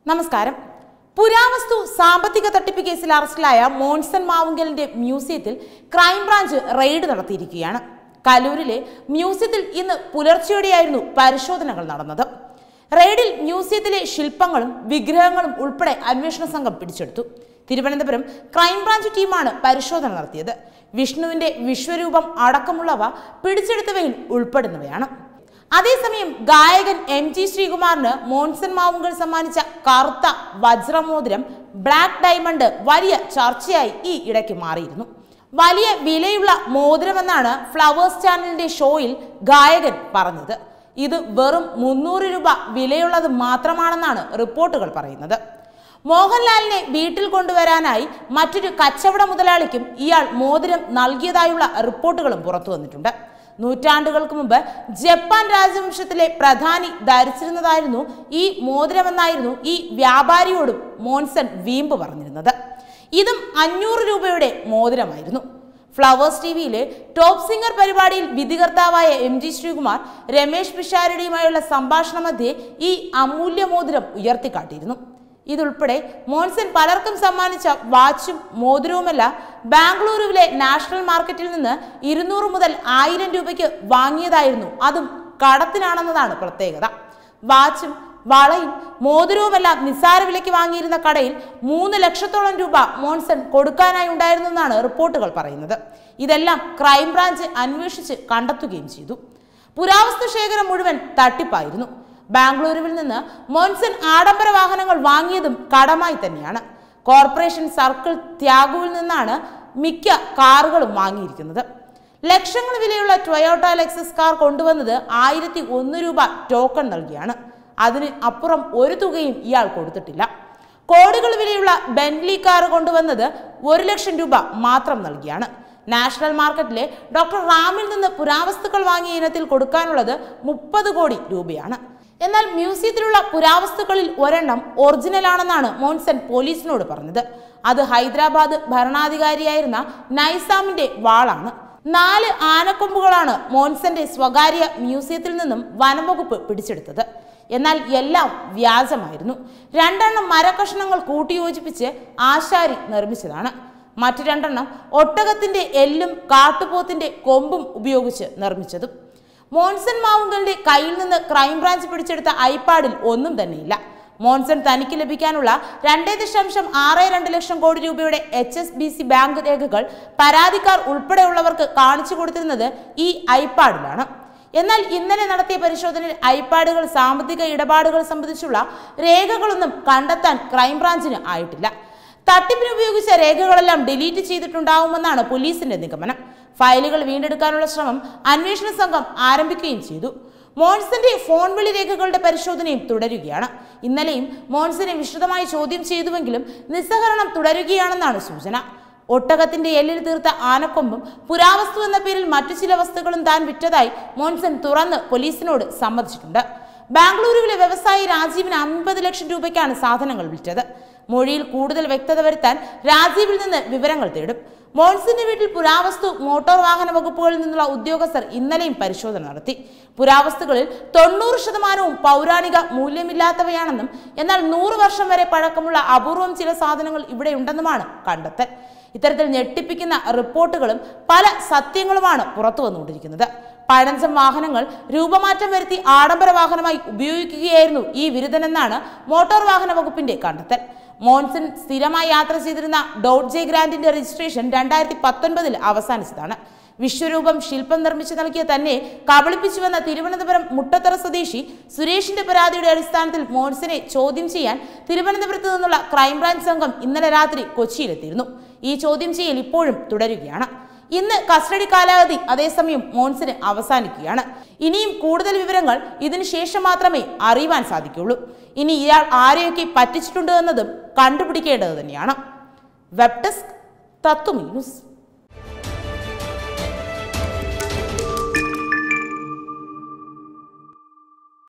നമസ്കാരം പുരാവസ്തു സാമ്പത്തിക തട്ടിപ്പ് കേസിൽ അറസ്റ്റിലായ മോൺസൺ മാവുങ്കലിന്റെ മ്യൂസിയത്തിൽ ക്രൈംബ്രാഞ്ച് റെയ്ഡ് നടത്തിയിരിക്കുകയാണ് കലൂരിലെ മ്യൂസിയത്തിൽ ഇന്ന് പുലർച്ചെയോടെയായിരുന്നു പരിശോധനകൾ നടന്നത് റെയ്ഡിൽ മ്യൂസിയത്തിലെ ശില്പങ്ങളും വിഗ്രഹങ്ങളും ഉൾപ്പെടെ അന്വേഷണ സംഘം പിടിച്ചെടുത്തു തിരുവനന്തപുരം ക്രൈംബ്രാഞ്ച് ടീമാണ് പരിശോധന നടത്തിയത് വിഷ്ണുവിന്റെ വിശ്വരൂപം അടക്കമുള്ളവ പിടിച്ചെടുത്തവയിൽ ഉൾപ്പെടുന്നവയാണ് അതേസമയം ഗായകൻ എം ജി ശ്രീകുമാറിന് മോൺസൺ മാവുങ്കൽ സമ്മാനിച്ച കറുത്ത വജ്രമോതിരം ബ്ലാക്ക് ഡയമണ്ട് വലിയ ചർച്ചയായി ഈ ഇടയ്ക്ക് മാറിയിരുന്നു വലിയ വിലയുള്ള മോതിരമെന്നാണ് ഫ്ലവേഴ്സ് ചാനലിന്റെ ഷോയിൽ ഗായകൻ പറഞ്ഞത് ഇത് വെറും മുന്നൂറ് രൂപ വിലയുള്ളത് മാത്രമാണെന്നാണ് റിപ്പോർട്ടുകൾ പറയുന്നത് മോഹൻലാലിനെ വീട്ടിൽ കൊണ്ടുവരാനായി മറ്റൊരു കച്ചവട മുതലാളിക്കും ഇയാൾ മോതിരം നൽകിയതായുള്ള റിപ്പോർട്ടുകളും പുറത്തു വന്നിട്ടുണ്ട് നൂറ്റാണ്ടുകൾക്ക് മുമ്പ് ജപ്പാൻ രാജവംശത്തിലെ പ്രധാനി ധരിച്ചിരുന്നതായിരുന്നു ഈ മോതിരമെന്നായിരുന്നു ഈ വ്യാപാരിയോടും മോൻസൺ വീമ്പ് പറഞ്ഞിരുന്നത് ഇതും അഞ്ഞൂറ് രൂപയുടെ മോതിരമായിരുന്നു ഫ്ലവേഴ്സ് ടി വിയിലെ ടോപ്പ് സിംഗർ പരിപാടിയിൽ വിധികർത്താവായ എം ജി ശ്രീകുമാർ രമേശ് പിഷാരടിയുമായുള്ള സംഭാഷണ മധ്യേ ഈ അമൂല്യ മോതിരം ഉയർത്തിക്കാട്ടിയിരുന്നു ഇതുൾപ്പെടെ മോൺസൺ പലർക്കും സമ്മാനിച്ച വാച്ചും മോതിരവുമെല്ലാം ബാംഗ്ലൂരുവിലെ നാഷണൽ മാർക്കറ്റിൽ നിന്ന് ഇരുന്നൂറ് മുതൽ ആയിരം രൂപയ്ക്ക് വാങ്ങിയതായിരുന്നു അതും കടത്തിനാണെന്നതാണ് പ്രത്യേകത വാച്ചും വളയും മോതിരവുമെല്ലാം നിസ്സാര വിലയ്ക്ക് വാങ്ങിയിരുന്ന കടയിൽ മൂന്ന് ലക്ഷത്തോളം രൂപ മോൺസൺ കൊടുക്കാനായി ഉണ്ടായിരുന്നെന്നാണ് റിപ്പോർട്ടുകൾ പറയുന്നത് ഇതെല്ലാം ക്രൈംബ്രാഞ്ച് അന്വേഷിച്ച് കണ്ടെത്തുകയും ചെയ്തു പുരാവസ്തു ശേഖരം മുഴുവൻ തട്ടിപ്പായിരുന്നു ബാംഗ്ലൂരുവിൽ നിന്ന് മോൻസൺ ആഡംബര വാഹനങ്ങൾ വാങ്ങിയതും കടമായി തന്നെയാണ് കോർപ്പറേഷൻ സർക്കിൾ ത്യാഗുവിൽ നിന്നാണ് മിക്ക കാറുകളും വാങ്ങിയിരിക്കുന്നത് ലക്ഷങ്ങൾ വിലയുള്ള ടൊയോട്ട ലെക്സസ് കാർ കൊണ്ടുവന്നത് ആയിരത്തി ഒന്ന് രൂപ ടോക്കൺ നൽകിയാണ് അതിന് അപ്പുറം ഒരു തുകയും ഇയാൾ കൊടുത്തിട്ടില്ല കോടികൾ വിലയുള്ള ബെന്റ്ലി കാർ കൊണ്ടുവന്നത് ഒരു ലക്ഷം രൂപ മാത്രം നൽകിയാണ് നാഷണൽ മാർക്കറ്റിലെ ഡോക്ടർ റാമിൽ നിന്ന് പുരാവസ്തുക്കൾ വാങ്ങിയ ഇനത്തിൽ കൊടുക്കാനുള്ളത് മുപ്പത് കോടി രൂപയാണ് എന്നാൽ മ്യൂസിയത്തിലുള്ള പുരാവസ്തുക്കളിൽ ഒരെണ്ണം ഒറിജിനൽ ആണെന്നാണ് മോൺസൺ പോലീസിനോട് പറഞ്ഞത് അത് ഹൈദരാബാദ് ഭരണാധികാരിയായിരുന്ന നൈസാമിന്റെ വാളാണ് നാല് ആനക്കൊമ്പുകളാണ് മോൺസന്റെ സ്വകാര്യ മ്യൂസിയത്തിൽ നിന്നും വനംവകുപ്പ് പിടിച്ചെടുത്തത് എന്നാൽ എല്ലാം വ്യാജമായിരുന്നു രണ്ടെണ്ണം മരക്കഷ്ണങ്ങൾ കൂട്ടിയോജിപ്പിച്ച് ആശാരി നിർമ്മിച്ചതാണ് മറ്റു രണ്ടെണ്ണം ഒട്ടകത്തിന്റെ എല്ലും കാട്ടുപോത്തിന്റെ കൊമ്പും ഉപയോഗിച്ച് നിർമ്മിച്ചതും മോൺസൺ മാവുങ്കലിന്റെ കയ്യിൽ നിന്ന് ക്രൈംബ്രാഞ്ച് പിടിച്ചെടുത്ത ഐപാഡിൽ ഒന്നും തന്നെയില്ല മോൺസൺ തനിക്ക് ലഭിക്കാനുള്ള രണ്ടേ ദശാംശം ആറ് രണ്ട് ലക്ഷം കോടി രൂപയുടെ H S B C bank രേഖകൾ പരാതിക്കാർ ഉൾപ്പെടെയുള്ളവർക്ക് കാണിച്ചു കൊടുത്തിരുന്നത് ഈ ഐപാഡിലാണ് എന്നാൽ ഇന്നലെ നടത്തിയ പരിശോധനയിൽ ഐപാഡുകൾ സാമ്പത്തിക ഇടപാടുകൾ സംബന്ധിച്ചുള്ള രേഖകളൊന്നും കണ്ടെത്താൻ ക്രൈംബ്രാഞ്ചിന് ആയിട്ടില്ല തട്ടിപ്പിന് ഉപയോഗിച്ച രേഖകളെല്ലാം ഡിലീറ്റ് ചെയ്തിട്ടുണ്ടാവുമെന്നാണ് പോലീസിന്റെ നിഗമനം ഫയലുകൾ വീണ്ടെടുക്കാനുള്ള ശ്രമം അന്വേഷണ സംഘം ആരംഭിക്കുകയും ചെയ്തു മോൺസന്റെ ഫോൺ വിളി രേഖകളുടെ പരിശോധനയും തുടരുകയാണ് ഇന്നലെയും മോൺസനെ വിശദമായി ചോദ്യം ചെയ്തുവെങ്കിലും നിസ്സഹരണം തുടരുകയാണെന്നാണ് സൂചന ഒട്ടകത്തിന്റെ എല്ലിൽ തീർത്ത ആനക്കൊമ്പും പുരാവസ്തു എന്ന പേരിൽ മറ്റു ചില വസ്തുക്കളും താൻ വിറ്റതായി മോൺസൺ തുറന്ന് പോലീസിനോട് സമ്മതിച്ചിട്ടുണ്ട് ബാംഗ്ലൂരുവിലെ വ്യവസായി രാജീവിന് അമ്പത് ലക്ഷം രൂപയ്ക്കാണ് സാധനങ്ങൾ വിറ്റത് മൊഴിയിൽ കൂടുതൽ വ്യക്തത വരുത്താൻ രാജീവിൽ നിന്ന് വിവരങ്ങൾ തേടും മോൺസിന്റെ വീട്ടിൽ പുരാവസ്തു മോട്ടോർ വാഹന വകുപ്പുകളിൽ നിന്നുള്ള ഉദ്യോഗസ്ഥർ ഇന്നലെയും പരിശോധന നടത്തി പുരാവസ്തുക്കളിൽ തൊണ്ണൂറ് ശതമാനവും പൗരാണിക മൂല്യമില്ലാത്തവയാണെന്നും എന്നാൽ നൂറ് വർഷം വരെ പഴക്കമുള്ള അപൂർവം ചില സാധനങ്ങൾ ഇവിടെ ഉണ്ടെന്നുമാണ് കണ്ടെത്തൽ ഇത്തരത്തിൽ ഞെട്ടിപ്പിക്കുന്ന റിപ്പോർട്ടുകളും പല സത്യങ്ങളുമാണ് പുറത്തു വന്നുകൊണ്ടിരിക്കുന്നത് പഴഞ്ചൻ വാഹനങ്ങൾ രൂപമാറ്റം വരുത്തി ആഡംബര വാഹനമായി ഉപയോഗിക്കുകയായിരുന്നു ഈ വിരുദ്ധനെന്നാണ് മോട്ടോർ വാഹന വകുപ്പിന്റെ കണ്ടെത്തൽ മോൺസൺ സ്ഥിരമായി യാത്ര ചെയ്തിരുന്ന ഡോട്ട് ജെ ഗ്രാൻഡിന്റെ രജിസ്ട്രേഷൻ രണ്ടായിരത്തി പത്തൊൻപതിൽ അവസാനിച്ചതാണ് വിശ്വരൂപം ശില്പം നിർമ്മിച്ചു നൽകിയ തന്നെ കബളിപ്പിച്ചുവെന്ന തിരുവനന്തപുരം മുട്ടത്തറ സ്വദേശി സുരേഷിന്റെ പരാതിയുടെ അടിസ്ഥാനത്തിൽ മോൺസനെ ചോദ്യം ചെയ്യാൻ തിരുവനന്തപുരത്ത് നിന്നുള്ള ക്രൈംബ്രാഞ്ച് സംഘം ഇന്നലെ രാത്രി കൊച്ചിയിലെത്തിയിരുന്നു ഈ ചോദ്യം ചെയ്യൽ ഇപ്പോഴും തുടരുകയാണ് ഇന്ന് കസ്റ്റഡി കാലാവധി അതേസമയം മോൺസിന് അവസാനിക്കുകയാണ് ഇനിയും കൂടുതൽ വിവരങ്ങൾ ഇതിനു ശേഷം മാത്രമേ അറിയുവാൻ സാധിക്കുള്ളൂ ഇനി ഇയാൾ ആരെയൊക്കെ പറ്റിച്ചിട്ടുണ്ട് എന്നതും കണ്ടുപിടിക്കേണ്ടത് തന്നെയാണ് വെബ് ഡെസ്ക് തത്വമി ന്യൂസ്